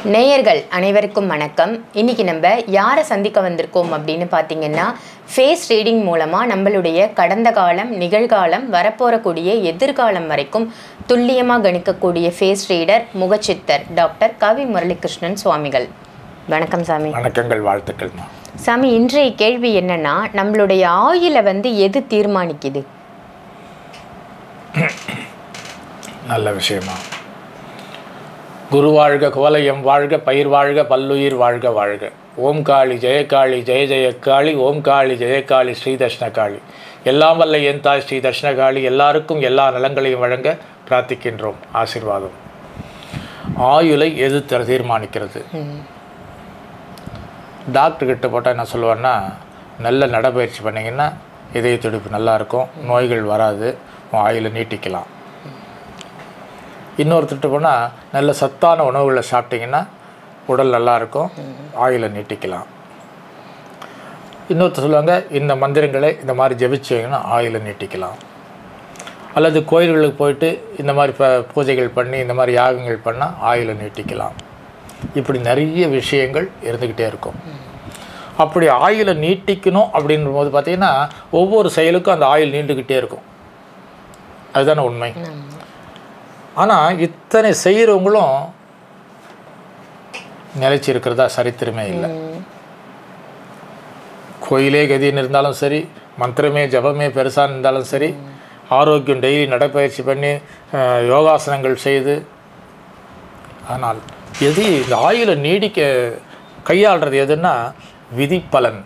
நேயர்கள் அனைவருக்கும் வணக்கம் இன்னைக்கு நம்ம யாரை சந்திக்க வந்திருக்கோம் அப்படின்னு பார்த்தீங்கன்னா ஃபேஸ் ரீடிங் மூலமாக நம்மளுடைய கடந்த காலம் நிகழ்காலம் வரப்போறக்கூடிய எதிர்காலம் வரைக்கும் துல்லியமாக கணிக்கக்கூடிய ஃபேஸ் ரீடர் முகச்சித்தர் டாக்டர் கவி முரளிகிருஷ்ணன் சுவாமிகள் வணக்கம் சாமி வணக்கங்கள் வாழ்த்துக்கள்மா சாமி இன்றைய கேள்வி என்னன்னா நம்மளுடைய ஆயுளை வந்து எது தீர்மானிக்குது நல்ல விஷயமா குரு வாழ்க குவலயம் வாழ்க பயிர் வாழ்க பல்லுயிர் வாழ்க வாழ்க ஓம் காளி ஜெயகாளி ஜெய ஜெயக்காளி ஓம் காளி ஜெயகாளி ஸ்ரீ தர்ஷ்ணகாளி எல்லாம் வல்ல என் தாய் ஸ்ரீ தர்ஷ்ணகாளி எல்லாருக்கும் எல்லா நலங்களையும் வழங்க பிரார்த்திக்கின்றோம் ஆசீர்வாதம் ஆயுளை எது தீர்- தீர்மானிக்கிறது டாக்டர் கிட்ட போட்டால் என்ன சொல்லுவார்னா நல்ல நடைபயிற்சி பண்ணிங்கன்னா இதய துடிப்பு நல்லா இருக்கும் நோய்கள் வராது உன் ஆயுளை நீட்டிக்கலாம் இன்னொருத்தர்கிட்ட போனால் நல்ல சத்தான உணவுகளை சாப்பிட்டீங்கன்னா உடல் நல்லா இருக்கும் ஆயுளை நீட்டிக்கலாம் இன்னொருத்தர் சொல்லுவாங்க இந்த மந்திரங்களை இந்த மாதிரி ஜெபிச்சீங்கன்னா ஆயுளை நீட்டிக்கலாம் அல்லது கோயில்களுக்கு போயிட்டு இந்த மாதிரி ப பூஜைகள் பண்ணி இந்த மாதிரி யாகங்கள் பண்ணால் ஆயுளை நீட்டிக்கலாம் இப்படி நிறைய விஷயங்கள் இருந்துக்கிட்டே இருக்கும் அப்படி ஆயுளை நீட்டிக்கணும் அப்படின்ற போது பார்த்தீங்கன்னா ஒவ்வொரு செயலுக்கும் அந்த ஆயுள் நீண்டுக்கிட்டே இருக்கும் அதுதானே உண்மை ஆனால் இத்தனை செய்கிறவங்களும் நிலைச்சி இருக்கிறதா சரித்திரமே இல்லை கோயிலே கதின்னு இருந்தாலும் சரி மந்திரமே ஜபமே பெருசாக இருந்தாலும் சரி ஆரோக்கியம் டெய்லி நடைப்பயிற்சி பண்ணி அஹ், யோகாசனங்கள் செய்து ஆனால் எது இந்த ஆயுளை நீடிக்க கையாளுறது எதுன்னா விதிப்பலன்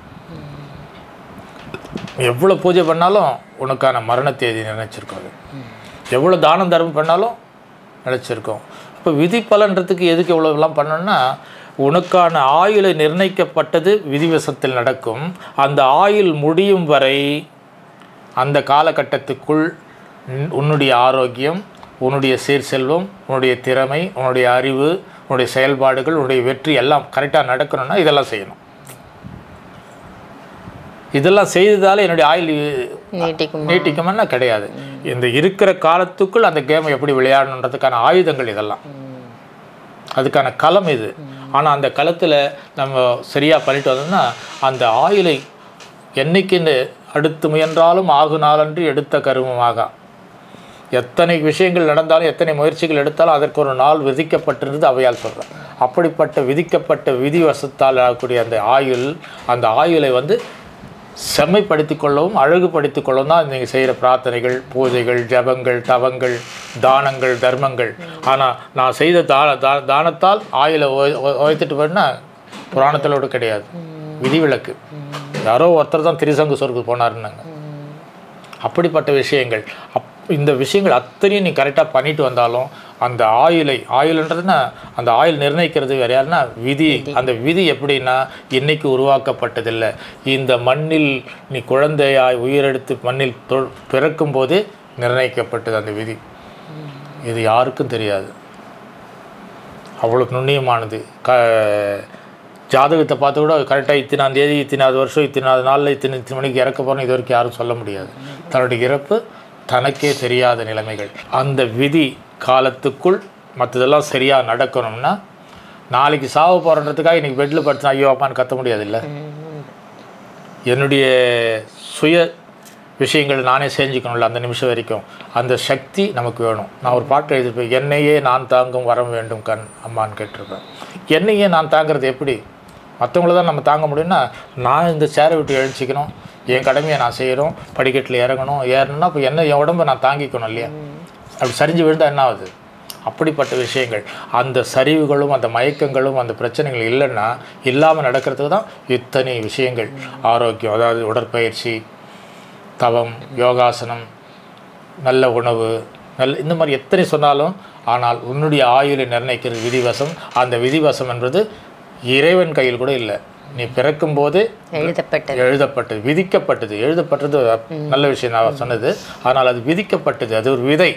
எவ்வளோ பூஜை பண்ணாலும் உனக்கான மரண தேதி நினைச்சிருக்கும் அது எவ்வளோ தானம் தர்மம் பண்ணாலும் நினச்சிருக்கோம் இப்போ விதி பலன்றதுக்கு எதுக்கு எவ்வளோலாம் பண்ணணும்னா உனக்கான ஆயுளை நிர்ணயிக்கப்பட்டது விதிவசத்தில் நடக்கும் அந்த ஆயுள் முடியும் வரை அந்த காலகட்டத்துக்குள் உன்- உன்னுடைய ஆரோக்கியம் உன்னுடைய சீர் செல்வம் உன்னுடைய திறமை உன்னுடைய அறிவு உன்னுடைய செயல்பாடுகள் உன்னுடைய வெற்றி எல்லாம் கரெக்டாக நடக்கணும்னா இதெல்லாம் செய்யணும் இதெல்லாம் செய்ததால என்னுடைய ஆயுள் நீட்டிக்கும் நீட்டிக்குமான்னா கிடையாது இந்த இருக்கிற காலத்துக்குள் அந்த கேமை எப்படி விளையாடணுன்றதுக்கான ஆயுதங்கள் இதெல்லாம் அதுக்கான களம் இது ஆனால் அந்த களத்தில் நம்ம சரியாக பண்ணிட்டு வந்தோம்னா அந்த ஆயுளை என்னைக்குன்னு அடுத்து முயன்றாலும் ஆகு நாளன்று எடுத்த கருமமாக எத்தனை விஷயங்கள் நடந்தாலும் எத்தனை முயற்சிகள் எடுத்தாலும் அதற்கு ஒரு நாள் விதிக்கப்பட்டிருந்தது அவையால் சொல்கிறேன் அப்படிப்பட்ட விதிக்கப்பட்ட விதிவசத்தால் ஆகக்கூடிய அந்த ஆயுள் அந்த ஆயுளை வந்து செம்மைப்படுத்திக் கொள்ளவும் அழகுபடுத்திக் கொள்ளவும் தான் நீங்கள் செய்கிற பிரார்த்தனைகள் பூஜைகள் ஜபங்கள் தவங்கள் தானங்கள் தர்மங்கள் ஆனால் நான் செய்த தான தா- தானத்தால் ஆயுளை உயர்த்திட்டு போயின்னா புராணத்திலோடு கிடையாது விதிவிலக்கு யாரோ ஒருத்தர் தான் திரிசங்கு சொர்க்கு போனாருன்னாங்க அப்படிப்பட்ட விஷயங்கள் அப் இந்த விஷயங்கள் அத்தனையும் நீ கரெக்டாக பண்ணிட்டு வந்தாலும் அந்த ஆயுளை ஆயுள்ன்றதுன்னா அந்த ஆயுள் நிர்ணயிக்கிறது வேற யாருன்னா விதி அந்த விதி எப்படின்னா இன்னைக்கு உருவாக்கப்பட்டதில்லை இந்த மண்ணில் நீ குழந்தையாய் உயிரெடுத்து மண்ணில் தொ- பிறக்கும் போதே நிர்ணயிக்கப்பட்டது அந்த விதி இது யாருக்கும் தெரியாது அவ்வளோ நுண்ணியமானது க ஜாதகத்தை பார்த்து கூட கரெக்டாக இத்தனாம் தேதி இத்தனாவது வருஷம் இத்தனாவது நாளில் இத்தனை இத்தனை மணிக்கு இறக்க போகிறோம் இது வரைக்கும் யாரும் சொல்ல முடியாது தன்னுடைய இறப்பு தனக்கே தெரியாத நிலைமைகள் அந்த விதி காலத்துக்குள் மற்றதெல்லாம் சரியாக நடக்கணும்னா நாளைக்கு சாவ போகிறன்றதுக்காக இன்றைக்கி பெட்டில் படுத்து ஐயோ அப்பான்னு கத்த முடியாது இல்லை என்னுடைய சுய விஷயங்கள் நானே செஞ்சுக்கணும்ல அந்த நிமிஷம் வரைக்கும் அந்த சக்தி நமக்கு வேணும் நான் ஒரு பாட்டு எழுதிருப்பேன் என்னையே நான் தாங்கும் வரம் வேண்டும் கண் அம்மான்னு கேட்டிருப்பேன் என்னையே நான் தாங்கிறது எப்படி மற்றவங்கள தான் நம்ம தாங்க முடியும்னா நான் இந்த சேரை விட்டு எழுச்சிக்கணும் என் கடமையை நான் செய்யணும் படிக்கட்டில் இறங்கணும் ஏறணும்னா இப்போ என்ன என் உடம்பை நான் தாங்கிக்கணும் இல்லையா அப்படி சரிஞ்சு விழுந்தால் என்ன ஆகுது அப்படிப்பட்ட விஷயங்கள் அந்த சரிவுகளும் அந்த மயக்கங்களும் அந்த பிரச்சனைகள் இல்லைன்னா இல்லாமல் நடக்கிறதுக்கு தான் இத்தனை விஷயங்கள் ஆரோக்கியம் அதாவது உடற்பயிற்சி தவம் யோகாசனம் நல்ல உணவு நல்ல இந்த மாதிரி எத்தனை சொன்னாலும் ஆனால் உன்னுடைய ஆயுளை நிர்ணயிக்கிறது விதிவசம் அந்த விதிவசம் என்பது இறைவன் கையில் கூட இல்லை நீ பிறக்கும் போதே எழுதப்பட்டது எழுதப்பட்டது விதிக்கப்பட்டது எழுதப்பட்டது நல்ல விஷயம் நான் சொன்னது ஆனால் அது விதிக்கப்பட்டது அது ஒரு விதை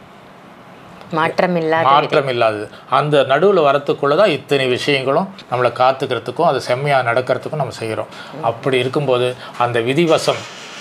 மாற்றம் இல்லாத மாற்றம் இல்லாதது அந்த நடுவில் வரத்துக்குள்ள தான் இத்தனை விஷயங்களும் நம்மளை காத்துக்கிறதுக்கும் அது செம்மையாக நடக்கிறதுக்கும் நம்ம செய்கிறோம் அப்படி இருக்கும்போது அந்த விதிவசம்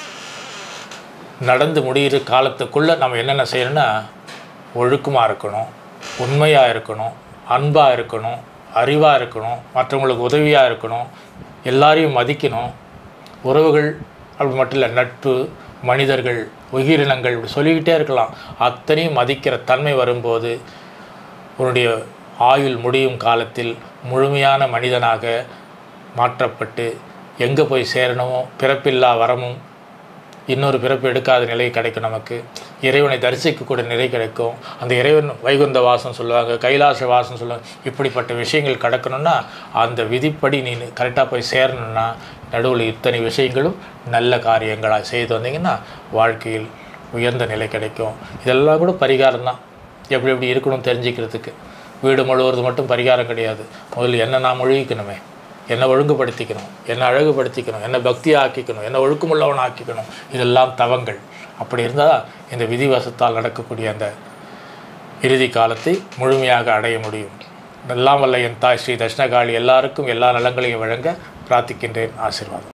நடந்து முடிகிற காலத்துக்குள்ளே நம்ம என்னென்ன செய்யணும்னா ஒழுக்கமாக இருக்கணும் உண்மையாக இருக்கணும் அன்பாக இருக்கணும் அறிவாக இருக்கணும் மற்றவங்களுக்கு உதவியாக இருக்கணும் எல்லாரையும் மதிக்கணும் உறவுகள் அப்படி மட்டும் இல்லை நட்பு மனிதர்கள் உயிரினங்கள் இப்படி சொல்லிக்கிட்டே இருக்கலாம் அத்தனையும் மதிக்கிற தன்மை வரும்போது உன்னுடைய ஆயுள் முடியும் காலத்தில் முழுமையான மனிதனாக மாற்றப்பட்டு எங்கே போய் சேரணுமோ பிறப்பில்லா வரமும் இன்னொரு பிறப்பு எடுக்காத நிலை கிடைக்கும் நமக்கு இறைவனை தரிசிக்கக்கூடிய நிலை கிடைக்கும் அந்த இறைவன் வைகுந்த வாசம் சொல்லுவாங்க கைலாச வாசம் சொல்லுவாங்க இப்படிப்பட்ட விஷயங்கள் கிடக்கணும்னா அந்த விதிப்படி நீ கரெக்டாக போய் சேரணும்னா நடுவில் இத்தனை விஷயங்களும் நல்ல காரியங்களாக செய்து வந்தீங்கன்னா வாழ்க்கையில் உயர்ந்த நிலை கிடைக்கும் இதெல்லாம் கூட பரிகாரம் தான் எப்படி எப்படி இருக்கணும் தெரிஞ்சுக்கிறதுக்கு வீடு முழுவதும் மட்டும் பரிகாரம் கிடையாது முதல்ல என்ன நான் ஒழுகிக்கணுமே என்னை ஒழுங்குபடுத்திக்கணும் என்னை அழகுபடுத்திக்கணும் என்னை பக்தி ஆக்கிக்கணும் என்னை ஒழுக்கமுள்ளவன் ஆக்கிக்கணும் இதெல்லாம் தவங்கள் அப்படி இருந்தால் இந்த விதிவசத்தால் நடக்கக்கூடிய அந்த இறுதி காலத்தை முழுமையாக அடைய முடியும் எல்லாம் வல்ல என் தாய் ஸ்ரீ தட்சிணகாளி எல்லாருக்கும் எல்லா நலங்களையும் வழங்க பிரார்த்திக்கின்றேன் ஆசீர்வாதம்